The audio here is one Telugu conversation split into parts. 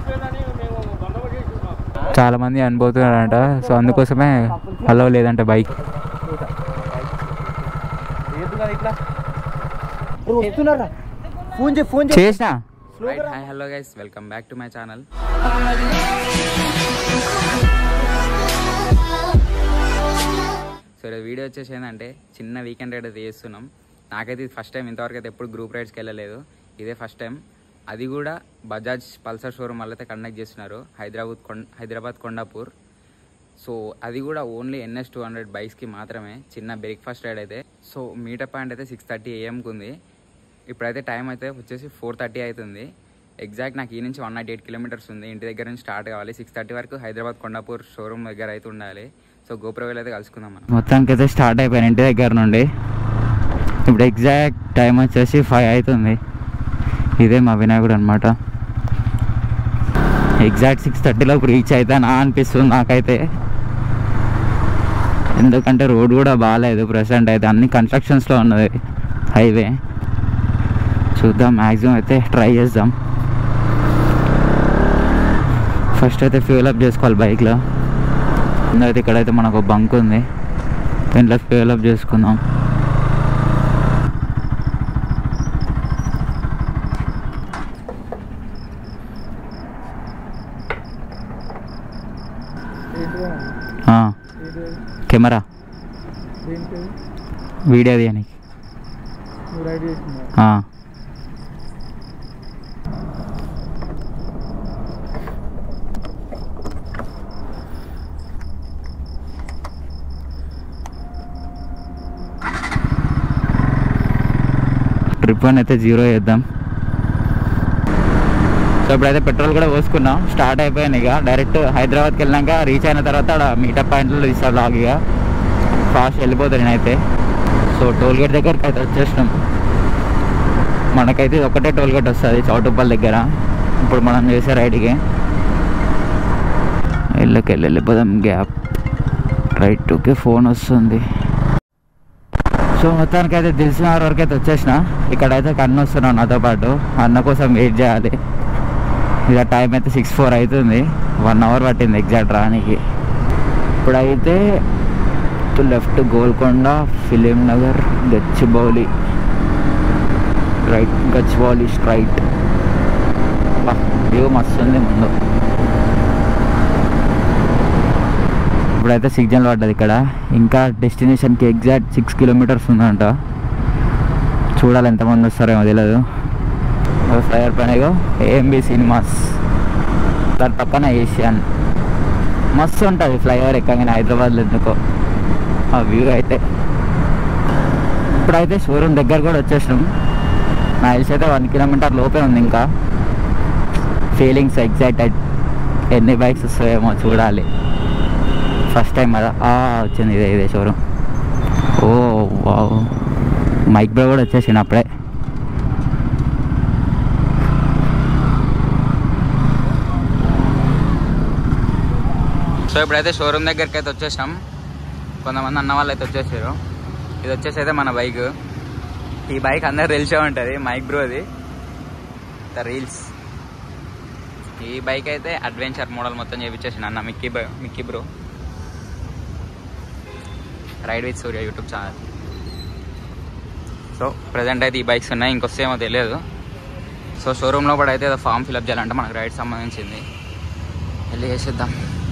చాలా మంది అనిపోతున్నారంట సో అందుకోసమే హలో లేదంటే బైక్ వస్తున్నారా ఫోన్ చే ఫోన్ చే చేసిన hi hello guys welcome back to my channel so ఈరోజు వీడియో వచ్చేసి ఏంటంటే చిన్న వీకెండ్ రైడ్ అయితే చేస్తున్నాం నాకైతే ఇది ఫస్ట్ టైం ఇంతవరకు అయితే ఎప్పుడు గ్రూప్ రైడ్స్కి వెళ్ళలేదు ఇదే ఫస్ట్ టైం అది కూడా బజాజ్ పల్సర్ షోరూమ్ వాళ్ళు అయితే కండక్ట్ చేస్తున్నారు హైదరాబాద్ కొండ హైదరాబాద్ కొండాపూర్ సో అది కూడా ఓన్లీ ఎన్ఎస్ టూ హండ్రెడ్ బైక్స్కి మాత్రమే చిన్న బ్రేక్ఫాస్ట్ రైడ్ అయితే సో మీటర్ పాయింట్ అయితే సిక్స్ థర్టీ ఏఎంకి ఉంది ఇప్పుడైతే టైం అయితే వచ్చేసి ఫోర్ థర్టీ అవుతుంది ఎగ్జాక్ట్ నాకు ఈ నుంచి వన్ నాట్ ఎయిట్ కిలోమీటర్స్ ఉంది ఇంటి దగ్గర నుంచి స్టార్ట్ కావాలి సిక్స్ థర్టీ వరకు హైదరాబాద్ కొండాపూర్ షోరూమ్ దగ్గర అయితే ఉండాలి సో గోప్రవేల్ అయితే కలుసుకుందాం మనం మొత్తానికి అయితే స్టార్ట్ అయిపోయాను ఇంటి దగ్గర నుండి ఇప్పుడు ఎగ్జాక్ట్ టైం వచ్చేసి ఫైవ్ అవుతుంది ఇదే మా వినాయకుడు అనమాట ఎగ్జాక్ట్ సిక్స్ థర్టీలోపు రీచ్ అవుతానా అనిపిస్తుంది నాకైతే ఎందుకంటే రోడ్ కూడా బాగాలేదు ప్రజెంట్ అయితే అన్ని కన్స్ట్రక్షన్స్లో ఉన్నది హైవే చూద్దాం మ్యాక్సిమం అయితే ట్రై చేద్దాం ఫస్ట్ అయితే ఫ్యూల్ అప్ చేసుకోవాలి బైక్లో అయితే ఇక్కడైతే మనకు బంక్ ఉంది దీంట్లో ఫ్యూల్ అప్ చేసుకుందాం ఆ, కెమెరా వీడియో తీయనికి ఆ. ట్రిప్ అని అయితే జీరో చేద్దాం సో ఇప్పుడైతే పెట్రోల్ కూడా పోసుకున్నాం స్టార్ట్ అయిపోయాను ఇక డైరెక్ట్ హైదరాబాద్కి వెళ్ళాక రీచ్ అయిన తర్వాత అక్కడ మీటప్ పాయింట్లో తీస్తా బ్లాగ్ ఇక ఫాస్ట్ వెళ్ళిపోతాను నేనైతే సో టోల్ గేట్ దగ్గరికి అయితే వచ్చేసినాం మనకైతే ఇది ఒకటే టోల్ గేట్ వస్తుంది చౌటుప్పల్ దగ్గర ఇప్పుడు మనం చేసే రైడ్కి వెళ్ళకి వెళ్ళి వెళ్ళిపోదాం గ్యాప్ రైట్ టూకి ఫోన్ వస్తుంది సో మొత్తానికి అయితే తెలిసిన వరకు అయితే వచ్చేసిన ఇక్కడైతే కన్ను వస్తున్నాను నాతో పాటు అన్న కోసం వెయిట్ చేయాలి ఇక టైం అయితే సిక్స్ ఫోర్ అవుతుంది వన్ అవర్ పట్టింది ఎగ్జాక్ట్ రానికి ఇప్పుడైతే left Golconda Film Nagar Gachibowli right Gachibowli straight view మస్తు ఉంది ముందు ఇప్పుడైతే సిగ్నల్ పడ్డది ఇక్కడ ఇంకా డెస్టినేషన్కి ఎగ్జాక్ట్ సిక్స్ కిలోమీటర్స్ ఉందంట చూడాలి ఎంతమంది వస్తారేమో తెలియదు ఫ్లైర్ పైన ఏఎంబి సినిమాస్ దాని పక్కన ఏషియన్ మస్తు ఉంటుంది ఫ్లైఓవర్ ఎక్కగానే హైదరాబాద్లో ఎందుకో ఆ వ్యూ అయితే ఇప్పుడైతే షోరూమ్ దగ్గర కూడా వచ్చేసినాం నా తెలిసి అయితే వన్ కిలోమీటర్ లోపే ఉంది ఇంకా ఫీలింగ్స్ ఎగ్జాక్ట్ ఎన్ని బైక్స్ వస్తాయేమో చూడాలి ఫస్ట్ టైం కదా ఆ, వచ్చింది ఇదే ఇదే showroom oh wow Mike bro కూడా వచ్చేసిండు అప్పుడే సో ఇప్పుడైతే షోరూమ్ దగ్గరికి అయితే వచ్చేసాం కొంతమంది అన్న వాళ్ళు అయితే వచ్చేసారు ఇది వచ్చేసి అయితే మన బైక్ ఈ బైక్ అందరు తెలిసే ఉంటుంది మైక్ బ్రోది ద రీల్స్ ఈ బైక్ అయితే అడ్వెంచర్ మోడల్ మొత్తం చేపించేసిన అన్న Mickey by Mickey bro ride with Surya YouTube channel so present అయితే ఈ బైక్స్ ఉన్నాయి ఇంకొస్తేమో తెలియదు సో షోరూంలో కూడా అయితే ఏదో ఫామ్ ఫిల్అప్ చేయాలంటే మనకు రైడ్ సంబంధించింది వెళ్ళి చేసేద్దాం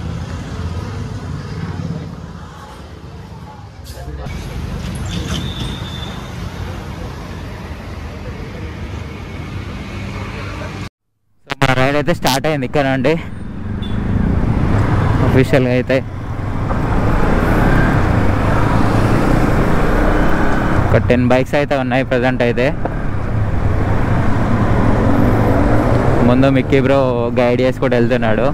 సో మన రైడ్ అయితే స్టార్ట్ అయింది ఇక్కడ నుండి అఫీషియల్గా అయితే ఒక టెన్ బైక్స్ అయితే ఉన్నాయి ప్రజెంట్ అయితే ముందు మిక్కీ బ్రో గైడ్ చేసుకుంటూ వెళ్తున్నాడు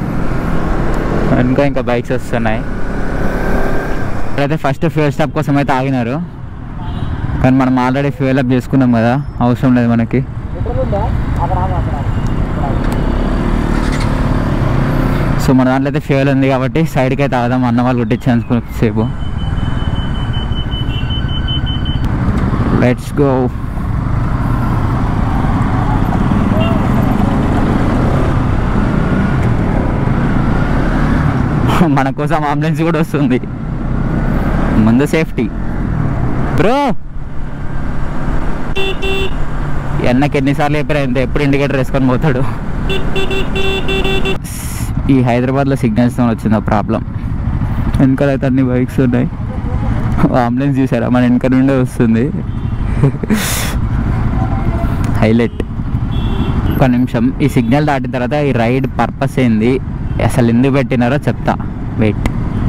ఇంకా ఇంకా బైక్స్ వస్తున్నాయి అయితే ఫస్ట్ ఫ్యూల్ స్టాప్ కోసం అయితే ఆగినారు కానీ మనం ఆల్రెడీ ఫ్యూల్ అప్ చేసుకున్నాం కదా అవసరం లేదు మనకి పెట్రోల్ ఉందా అక్కడ ఆగు, అక్కడ ఆగు. అక్కడ ఆగు. సో మన దాంట్లో అయితే ఫ్యూల్ ఉంది కాబట్టి సైడ్కి అయితే ఆదాం అన్న వాళ్ళు కొట్టించాను సేపు లెట్స్ గో మన కోసం అంబులెన్స్ కూడా వస్తుంది ముందు సేఫ్టీ బ్రో ఎన్నకి ఎన్నిసార్లు చెప్పారు ఎంత ఎప్పుడు ఇండికేటర్ వేసుకొని పోతాడు ఈ హైదరాబాద్లో సిగ్నల్స్తో వచ్చింది ఆ ప్రాబ్లం వెనకాల అయితే అన్ని బైక్స్ ఉన్నాయి అంబులెన్స్ చూసారా మన వెనక నుండే వస్తుంది హైలైట్ ఒక నిమిషం ఈ సిగ్నల్ దాటిన తర్వాత ఈ రైడ్ పర్పస్ ఏంది అసలు ఎందుకు పెట్టినారో చెప్తా వెయిట్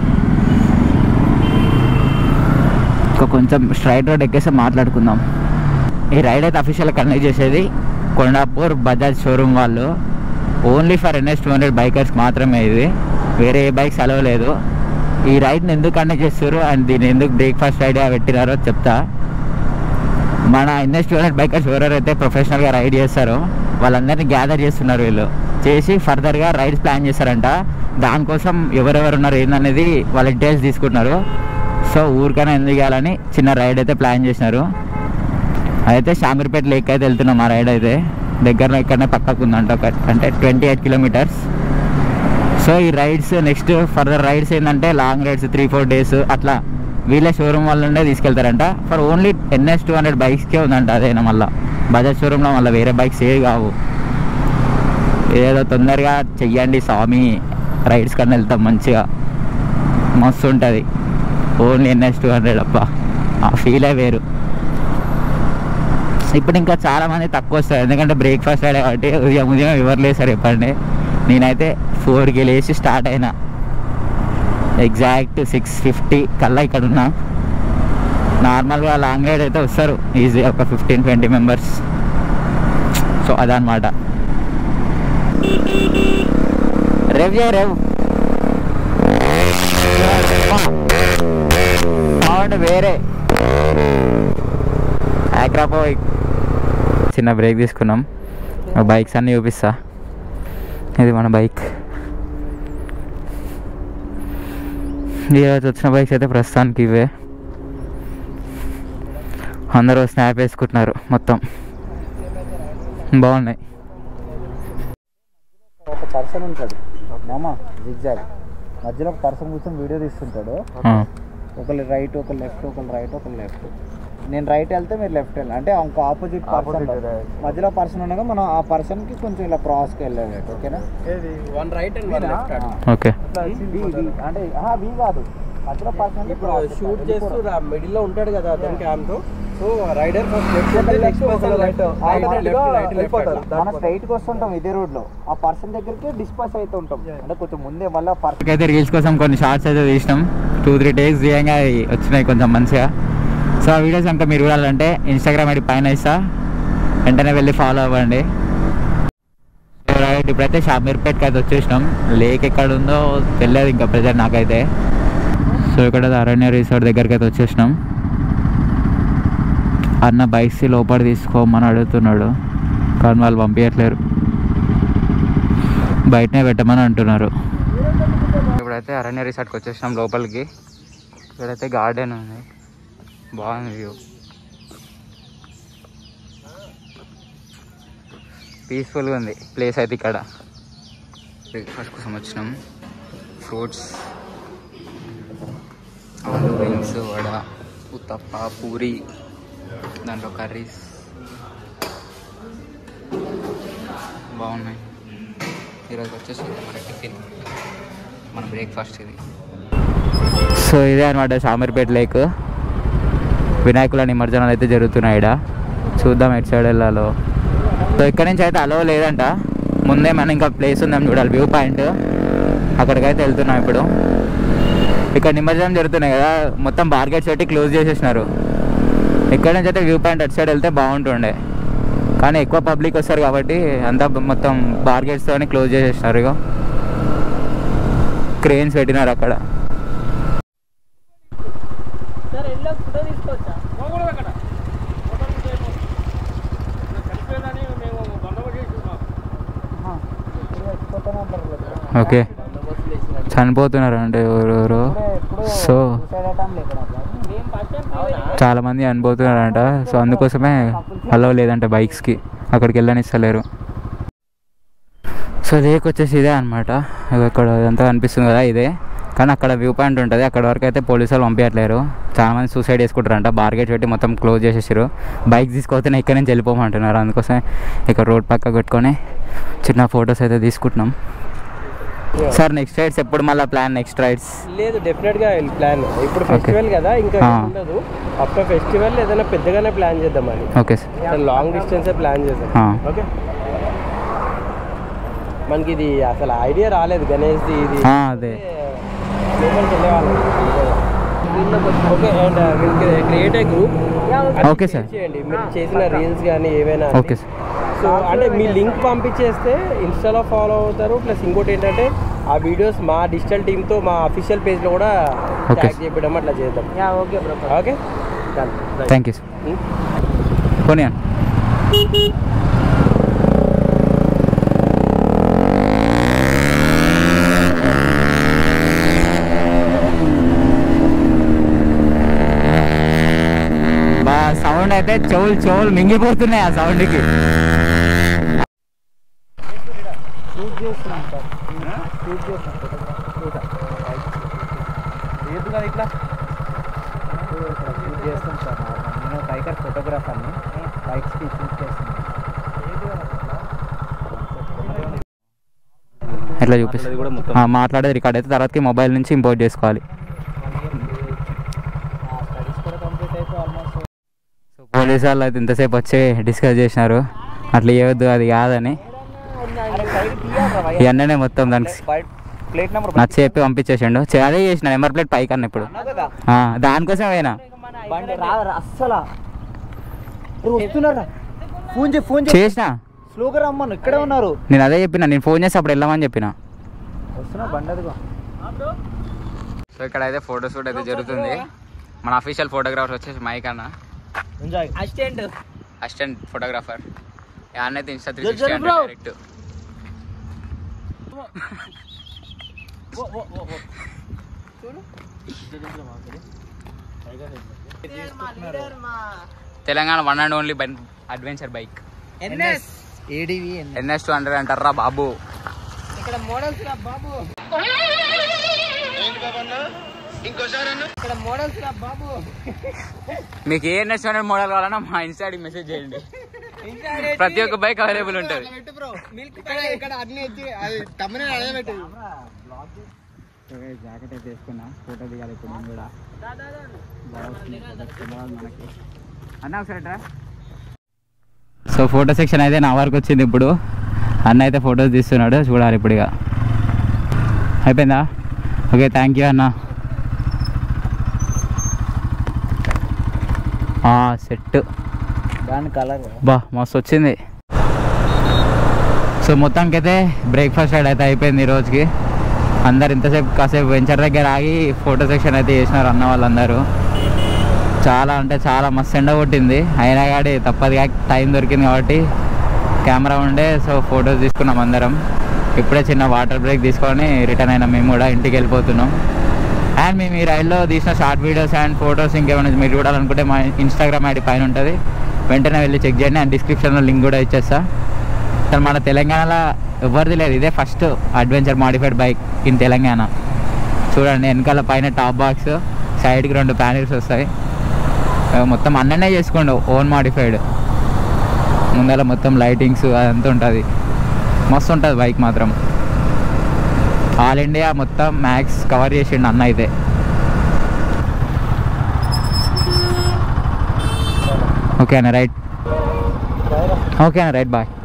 ఇంకా కొంచెం స్ట్రైట్ రోడ్ ఎక్కేసి మాట్లాడుకుందాం ఈ రైడ్ అయితే అఫీషియల్ కండక్ట్ చేసేది కొండాపూర్ బజాజ్ షోరూమ్ వాళ్ళు only for NS two hundred bikers మాత్రమే ఇది వేరే ఏ బైక్స్ అలవ్ లేదు ఈ రైడ్ని ఎందుకు కండక్ట్ చేస్తారు అండ్ దీన్ని ఎందుకు బ్రేక్ఫాస్ట్ ఐడియా పెట్టినారో చెప్తా మన ఎన్ఎస్ టూ హండ్రెడ్ బైకర్స్ ఎవరెవరైతే ప్రొఫెషనల్గా రైడ్ చేస్తారో వాళ్ళందరినీ గ్యాదర్ చేస్తున్నారు వీళ్ళు చేసి ఫర్దర్గా రైడ్స్ ప్లాన్ చేస్తారంట దానికోసం ఎవరెవరు ఉన్నారు ఏందనేది వాళ్ళ డీటెయిల్స్ తీసుకుంటున్నారు సో ఊరికైనా ఎందుకు చేయాలని చిన్న రైడ్ అయితే ప్లాన్ చేసినారు అయితే షామీర్పేట లేక్ అయితే వెళ్తున్నాం ఆ రైడ్ అయితే దగ్గరలో ఇక్కడనే పక్కకు ఉందంట ఒక అంటే ట్వంటీ ఎయిట్ కిలోమీటర్స్ సో ఈ రైడ్స్ నెక్స్ట్ ఫర్దర్ రైడ్స్ ఏంటంటే long rides three four days అట్లా వీళ్ళ షోరూమ్ వాళ్ళ నుండే తీసుకెళ్తారంట for only NS two hundred బైక్స్కే ఉందంట అదేనా మళ్ళీ బజాజ్ షోరూంలో మళ్ళీ వేరే బైక్స్ ఏ కావు ఏదో తొందరగా చెయ్యండి స్వామి రైడ్స్ కన్నా వెళ్తాం మంచిగా మస్తు ఉంటుంది ఓన్లీ ఎన్ఎస్ టూ హండ్రెడ్ అప్ప ఆ ఫీలే వేరు ఇప్పుడు ఇంకా చాలా మంది తక్కువ వస్తారు ఎందుకంటే బ్రేక్ఫాస్ట్ అయ్యే కాబట్టి ఉదయం ఉదయం ఎవరు లేసారు చెప్పండి నేనైతే ఫోర్కి లేచి స్టార్ట్ అయినా ఎగ్జాక్ట్ సిక్స్ ఫిఫ్టీ కల్లా ఇక్కడ ఉన్నా నార్మల్గా లాంగ్ రైడ్ అయితే వస్తారు ఈజీ ఒక ఫిఫ్టీన్ ట్వంటీ మెంబర్స్ సో అదనమాట రేవ్ చేయ రేవ్ సౌండ్ వేరే ఆగ్రాపోయి చిన్న బ్రేక్ తీసుకున్నాం బైక్స్ అన్నీ చూపిస్తా ఇది మన బైక్ ఈరోజు వచ్చిన బైక్స్ అయితే ప్రస్తుతానికి ఇవే అందరూ స్నాప్ వేసుకుంటున్నారు మొత్తం బాగున్నాయి ఒక పర్సన్ ఉంటాడు మామ జిగ్జాగ్ మధ్యలో ఒక పర్సన్ కూర్చొని వీడియో తీస్తుంటాడు ఆ, ఒకళ్ళు రైట్ ఒకళ్ళు లెఫ్ట్ ఒకళ్ళు రైట్ ఒకళ్ళు లెఫ్ట్ నేను రైట్ వెళ్తే మీరు లెఫ్ట్ వెళ్ళాలి అంటే ఇంకో ఆపోజిట్ పర్సన్ మధ్యలో పర్సన్ ఉండగా మనం ఆ పర్సన్ కి కొంచెం ఇలా క్రాస్కి వెళ్ళాలి ఓకేనా one right and one left okay వి, వి. అంటే ఆహా, వి కాదు మధ్యలో పర్సన్ ఇప్పుడు షూట్ చేస్తూ మిడిల్ లో ఉంటాడు కదా అతని క్యామ్ తో సో రైడర్ ఫస్ట్ లెఫ్ట్ వెళ్తే next person right right left right left మనం స్ట్రైట్ కి వస్తుంటాం ఇదే రోడ్ లో ఆ పర్సన్ దగ్గరికి డిస్పాస్ అయితే ఉంటాం అంటే కొంచెం ముందే మళ్ళీ పర్సన్ అయితే రీల్స్ కోసం కొన్ని షార్ట్స్ అయితే తీసినాం టూ త్రీ డేస్ తీయంగా అవి వచ్చినాయి కొంచెం మంచిగా సో ఆ వీడియోస్ కనుక మీరు చూడాలంటే ఇన్స్టాగ్రామ్ ఐడి పైన ఇస్తా వెంటనే వెళ్ళి ఫాలో అవ్వండి సో రైట్ ఇప్పుడైతే షామీర్పేట్కి అయితే వచ్చేసినాం లేక్ ఎక్కడ ఉందో తెలియదు ఇంకా ప్రజెంట్ నాకైతే సో ఇక్కడ అరణ్య రిసార్ట్ దగ్గరికి అయితే వచ్చేసినాం అన్న బైక్స్ లోపల తీసుకోమని అడుగుతున్నాడు కానీ వాళ్ళు పంపించట్లేరు బయటనే పెట్టమని అంటున్నారు ఇప్పుడైతే అరణ్య రిసార్ట్కి వచ్చేసినాం లోపలికి ఇక్కడైతే గార్డెన్ ఉంది బాగుంది వ్యూ పీస్ఫుల్గా ఉంది ప్లేస్ అయితే ఇక్కడ బ్రేక్ఫాస్ట్ కోసం వచ్చినాం ఫ్రూట్స్ ఆలు బీన్స్ వడ ఉత్తప్ప పూరి దాంట్లో కర్రీస్ బాగున్నాయి ఈరోజు వచ్చేసి మన టిఫిన్ మన బ్రేక్ఫాస్ట్ ఇది సో ఇదే అనమాట షామీర్పేట లేక్ వినాయకుల నిమజ్జనాలు అయితే జరుగుతున్నాయి ఈడ చూద్దాం ఎటు సైడ్ వెళ్ళాలో సో ఇక్కడ నుంచి అయితే అలవ లేదంట ముందే మనం ఇంకా ప్లేస్ ఉందని చూడాలి వ్యూ పాయింట్ అక్కడికైతే వెళ్తున్నాం ఇప్పుడు ఇక్కడ నిమజ్జనం జరుగుతున్నాయి కదా మొత్తం బార్గెట్స్ పెట్టి క్లోజ్ చేసేసినారు ఇక్కడ నుంచి అయితే వ్యూ పాయింట్ అటు సైడ్ వెళ్తే బాగుంటుండే కానీ ఎక్కువ పబ్లిక్ వస్తారు కాబట్టి అంతా మొత్తం బార్గెట్స్తోని క్లోజ్ చేసేసినారు ఇక క్రేన్స్ పెట్టినారు అక్కడ సార్ వెళ్ళి ఫోటో తీసుకోవచ్చా ఓకే చనిపోతున్నారు అంటే ఎవరెవరు సో చాలా మంది చనిపోతున్నారంట సో అందుకోసమే అలవ లేదంట బైక్స్కి అక్కడికి వెళ్ళనిస్తలేరు సో లేక్ వచ్చేసి ఇదే అనమాట ఇక్కడ ఇదంతా కనిపిస్తుంది కదా ఇదే కానీ అక్కడ వ్యూ పాయింట్ ఉంటుంది అక్కడ వరకు అయితే పోలీసు వాళ్ళు పంపించట్లేరు చాలా మంది సూసైడ్ చేసుకుంటారంట బార్గెట్ పెట్టి మొత్తం క్లోజ్ చేసేసారు బైక్ తీసుకొస్తే ఇక్కడి నుంచి వెళ్ళిపోమంటున్నారు అందుకోసం ఇక్కడ రోడ్ పక్క పెట్టుకొని చిన్న ఫొటోస్ అయితే తీసుకుంటున్నాం సార్ నెక్స్ట్ రైడ్స్ ఎప్పుడు మళ్ళీ ప్లాన్ నెక్స్ట్ రైడ్స్ లేదు డెఫినెట్ గా ప్లాన్ ఇప్పుడు Okay. ఫెస్టివల్ కదా ఇంకా ఆ. ఉండదు ఆఫ్టర్ ఫెస్టివల్ ఏదైనా పెద్దగానే ప్లాన్ చేద్దామని okay sir long distance plan చేద్దాం ఆ. ఓకే మనకి ఇది అసలు ఐడియా రాలేదు గణేష్ ఇది ఆ, అదే పేమెంట్ వెళ్ళేవాళ్ళం okay and will create a group Okay, sir. చేయండి మీరు చేసిన రీల్స్ కానీ ఏవైనా ఓకే సార్ సో అంటే మీ లింక్ పంపించేస్తే ఇన్స్టాలో ఫాలో అవుతారు ప్లస్ ఇంకోటి ఏంటంటే ఆ వీడియోస్ మా డిజిటల్ టీమ్తో మా అఫీషియల్ పేజ్లో కూడా Okay. ట్యాగ్ చేయడం అట్లా చేద్దాం okay bro okay thank you sir పోనీ బా సౌండ్ అయితే చెవులు చెవులు మింగిపోతున్నాయి ఆ సౌండ్కి షూట్ చేస్తున్నాం సార్ షూట్ చేస్తున్నాం లేదు కదా ఇట్లా షూట్ చేస్తాం సార్ నేను బైకర్ ఫోటోగ్రాఫర్ని బైక్స్కి షూట్ చేస్తున్నాను ఎట్లా చూపిస్తుంది మాట్లాడేది రికార్డ్ అయితే తర్వాతకి మొబైల్ నుంచి ఇంపోర్ట్ చేసుకోవాలి స్టడీస్ కూడా కంప్లీట్ అయితే ఆల్మోస్ట్ సో పోలీసు వాళ్ళు అయితే ఇంతసేపు వచ్చి డిస్కస్ చేసినారు అట్లా ఇవ్వద్దు అది కాదని ఇవన్నీ మొత్తం దానికి ప్లేట్ నెంబర్ నచ్చి చెప్పి పంపించేసిండు చే- అదే చేసిన నెంబర్ ప్లేట్ పైకి అన్న ఇప్పుడు కదా ఆ, దానికోసం పోయినా బండి రా అస్సలా వస్తున్నారా ఫోన్ చేయి ఫోన్ చేయి చేసిన స్లోగా రమ్మను ఇక్కడే ఉన్నారు నేను అదే చెప్పిన నేను ఫోన్ చేసి అప్పుడు వెళ్ళమని చెప్పిన వస్తున్నా బండి అదిగో సో ఇక్కడ అయితే ఫోటో షూట్ అయితే జరుగుతుంది మన అఫీషియల్ ఫోటోగ్రాఫర్ వచ్చేసి మైక్ అన్న ఎంజాయ్ అసిస్టెంట్ అసిస్టెంట్ ఫోటోగ్రాఫర్ అన్న అయితే ఇన్స్టా త్రీ జర sixty bro. Direct Telangana one and only adventure bike NS ADV NS two hundred అంటారా బాబు ఇక్కడ మోడల్స్ రా బాబు ఇక్కడ మోడల్స్ రా బాబు మీకు ఏ ఎన్ఎస్ టూ హండ్రెడ్ మోడల్ కావాలన్నా మా ఇన్స్టాకి మెసేజ్ చేయండి ప్రతి ఒక్క బైక్ అవైలబుల్ ఉంటుంది ఇక్కడ ఇక్కడ అన్ని వచ్చి అది తమ్మనే అదే పెట్టు జాకెట్ అయితే వేసుకున్నా ఫోటో దిగాలి ఇప్పుడు నేను కూడా మనకి అన్న ఒకసారి సో ఫోటో సెక్షన్ అయితే నా వరకు వచ్చింది ఇప్పుడు అన్న అయితే ఫొటోస్ తీస్తున్నాడు చూడాలి ఇప్పుడు ఇక అయిపోయిందా ఓకే థ్యాంక్ యూ అన్న సెట్ దాని కలర్ బా మస్తు వచ్చింది సో మొత్తానికి అయితే బ్రేక్ఫాస్ట్ రైడ్ అయితే అయిపోయింది ఈ రోజుకి అందరు ఇంతసేపు కాసేపు వెంచర్ దగ్గర ఆగి ఫోటో సెక్షన్ అయితే చేసినారు అన్న వాళ్ళందరూ చాలా అంటే చాలా మస్తు ఎండ కొట్టింది అయినా కానీ తప్పదుగా టైం దొరికింది కాబట్టి కెమెరా ఉండే సో ఫొటోస్ తీసుకున్నాం అందరం ఇప్పుడే చిన్న వాటర్ బ్రేక్ తీసుకొని రిటర్న్ అయినా మేము కూడా ఇంటికి వెళ్ళిపోతున్నాం అండ్ మేము ఈ రైల్లో తీసిన షార్ట్ వీడియోస్ అండ్ ఫొటోస్ ఇంకేమైనా మీరు చూడాలనుకుంటే మా ఇన్స్టాగ్రామ్ ఐడి పైన ఉంటుంది వెంటనే వెళ్ళి చెక్ చేయండి అండ్ డిస్క్రిప్షన్లో లింక్ కూడా ఇచ్చేస్తా అసలు మన తెలంగాణలో ఎవరిది లేదు ఇదే first adventure modified bike in Telangana చూడండి వెనకాల పైన టాప్ బాక్స్ సైడ్కి రెండు ప్యానెల్స్ వస్తాయి ఆ, మొత్తం అన్ననే చేసుకోండు ఓన్ మాడిఫైడ్ ముందర మొత్తం లైటింగ్స్ అదంతా ఉంటుంది మస్తు ఉంటుంది బైక్ మాత్రం ఆల్ ఇండియా మొత్తం మ్యాక్స్ కవర్ చేసిండు అన్న అయితే ఓకే అన్న రైట్ ఓకే అన్న రైట్ బాయ్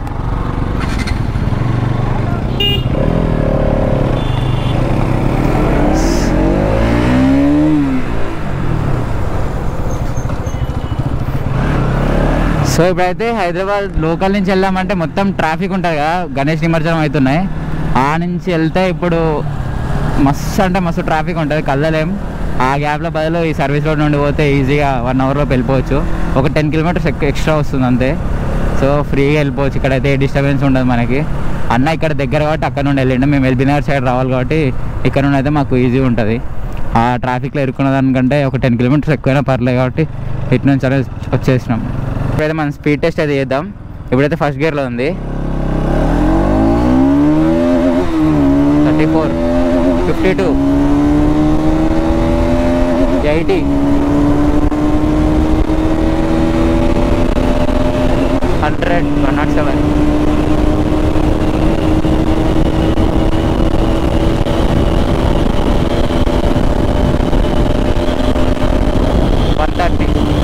సో ఇప్పుడైతే హైదరాబాద్ లోకల్ నుంచి వెళ్ళామంటే మొత్తం ట్రాఫిక్ ఉంటుంది కదా గణేష్ నిమజ్జనం అవుతున్నాయి ఆ నుంచి వెళ్తే ఇప్పుడు మస్తు అంటే మస్తు ట్రాఫిక్ ఉంటుంది కదలేం ఆ గ్యాప్లో బదులు ఈ సర్వీస్ రోడ్ నుండి పోతే ఈజీగా వన్ అవర్లో వెళ్ళిపోవచ్చు ఒక టెన్ కిలోమీటర్స్ ఎక్స్ట్రా వస్తుంది అంతే సో ఫ్రీగా వెళ్ళిపోవచ్చు ఇక్కడైతే ఏ డిస్టర్బెన్స్ ఉండదు మనకి అన్న ఇక్కడ దగ్గర కాబట్టి అక్కడ నుండి వెళ్ళిండు మేము ఎల్బీ నగర్ సైడ్ రావాలి కాబట్టి ఇక్కడ నుండి అయితే మాకు ఈజీ ఉంటుంది ఆ ట్రాఫిక్లో ఇరుక్కున్న దానికంటే ఒక టెన్ కిలోమీటర్స్ ఎక్కువైనా పర్లేదు కాబట్టి ఇటు నుంచి అనేది వచ్చేసినాం ఇప్పుడైతే మనం స్పీడ్ టెస్ట్ అయితే చేద్దాం ఇప్పుడైతే ఫస్ట్ గేర్లో ఉంది thirty four fifty fifty two eighty hundred one nought seven one thirty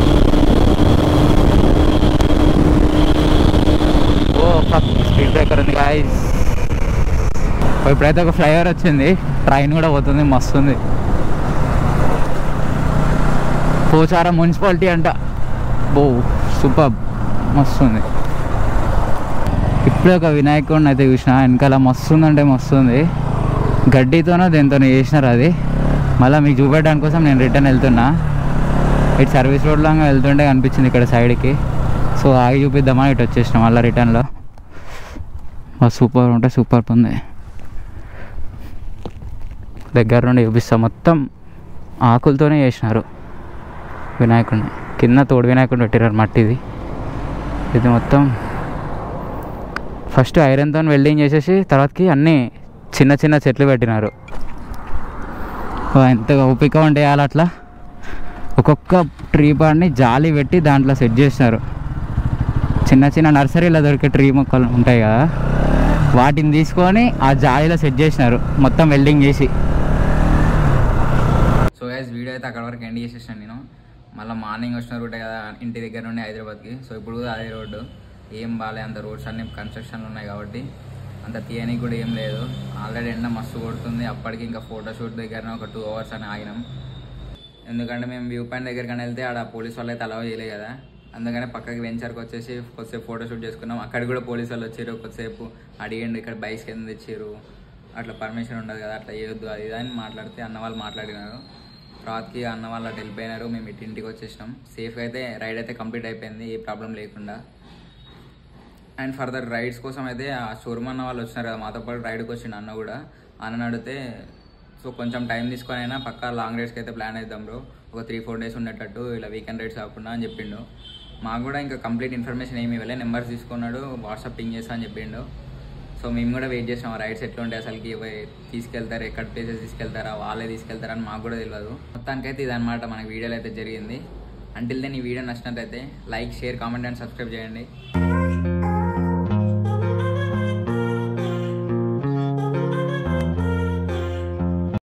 oh fuck speed breaker ఉంది గాయస్ ఇప్పుడైతే ఒక ఫ్లైఓవర్ వచ్చింది ట్రైన్ కూడా పోతుంది మస్తు ఉంది పోచారం మున్సిపాలిటీ అంట బో సూపర్ మస్తు ఉంది ఇప్పుడే ఒక వినాయకుడిని అయితే చూసిన వెనకాల మస్తు ఉందంటే మస్తు ఉంది గడ్డితోనో దేనితోనో చేసినారు అది మళ్ళీ మీకు చూపెట్టడానికి కోసం నేను రిటర్న్ వెళ్తున్నా ఇటు సర్వీస్ రోడ్ లాగా వెళ్తుంటే కనిపించింది ఇక్కడ సైడ్కి సో ఆగి చూపిద్దామని ఇటు వచ్చేసినాం మళ్ళీ రిటర్న్లో సూపర్ ఉంటే సూపర్ ఉంది దగ్గర నుండి చూపిస్తా మొత్తం ఆకులతోనే చేసినారు వినాయకుడిని కింద తోడు వినాయకుడిని పెట్టినారు మట్టిది ఇది మొత్తం ఫస్ట్ ఐరన్తో వెల్డింగ్ చేసేసి తర్వాతకి అన్నీ చిన్న చిన్న చెట్లు పెట్టినారు ఓ, ఎంత ఓపిక ఉంటే వేయాలి అట్లా ఒక్కొక్క ట్రీ పాడ్ని జాలి పెట్టి దాంట్లో సెట్ చేసినారు చిన్న చిన్న నర్సరీలో దొరికే ట్రీ మొక్కలు ఉంటాయి కదా వాటిని తీసుకొని ఆ జాలీలో సెట్ చేసినారు మొత్తం వెల్డింగ్ చేసి సో గైస్ వీడియో అయితే అక్కడ వరకు ఎండ్ చేసేసాను నేను మళ్ళీ మార్నింగ్ వచ్చిన రూటే కదా ఇంటి దగ్గర నుండి హైదరాబాద్కి సో ఇప్పుడు కూడా అదే రోడ్డు ఏం బాగాలే అంత రోడ్స్ అన్ని కన్స్ట్రక్షన్లు ఉన్నాయి కాబట్టి అంత తీయనికి కూడా ఏం లేదు ఆల్రెడీ ఎండ మస్తు కొడుతుంది అప్పటికి ఇంకా ఫోటోషూట్ దగ్గర ఒక టూ అవర్స్ అని ఆగినాం ఎందుకంటే మేము వ్యూ పాయింట్ దగ్గరికి వెళ్తే ఆడ పోలీస్ వాళ్ళు అయితే అలవ్ చేయలేదు కదా అందుకనే పక్కకి వెంచర్కి వచ్చేసి కొద్దిసేపు ఫోటోషూట్ చేసుకున్నాం అక్కడ కూడా పోలీస్ వాళ్ళు వచ్చారు కొద్దిసేపు అడిగండి ఇక్కడ బైక్స్ కింద తెచ్చారు అట్లా పర్మిషన్ ఉండదు కదా అట్లా చేయొద్దు అది ఇది అని మాట్లాడితే అన్న వాళ్ళు మాట్లాడినారు తర్వాతకి అన్న వాళ్ళు అటు వెళ్ళిపోయినారు మేము ఇటు ఇంటికి వచ్చేసినాం సేఫ్గా అయితే రైడ్ అయితే కంప్లీట్ అయిపోయింది ఏ ప్రాబ్లం లేకుండా అండ్ ఫర్దర్ రైడ్స్ కోసం అయితే ఆ షోరూమ్ అన్న వాళ్ళు వచ్చినారు కదా మాతో పాటు రైడ్కి వచ్చిండు అన్న కూడా అన్న అడిగితే సో కొంచెం టైం తీసుకొని అయినా పక్కా లాంగ్ రైడ్స్కి అయితే ప్లాన్ అవుతాం బ్రో ఒక త్రీ ఫోర్ డేస్ ఉండేటట్టు ఇలా వీకెండ్ రైడ్స్ కాకుండా అని చెప్పిండు మాకు కూడా ఇంకా కంప్లీట్ ఇన్ఫర్మేషన్ ఏమి ఇవ్వలే నెంబర్స్ తీసుకున్నాడు వాట్సాప్ పింగ్ చేస్తా అని చెప్పిండు సో మేము కూడా వెయిట్ చేసాం రైడ్స్ ఎట్లా ఉంటాయి అసలుకి ఇవి తీసుకెళ్తారు ఎక్కడ ప్లేసెస్ తీసుకెళ్తారా వాళ్ళే తీసుకెళ్తారా అని మాకు కూడా తెలియదు మొత్తానికైతే ఇదన్నమాట మనకి వీడియోలో అయితే జరిగింది అంటిల్ దెన్ ఈ వీడియో నచ్చినట్లయితే like share comment and subscribe చేయండి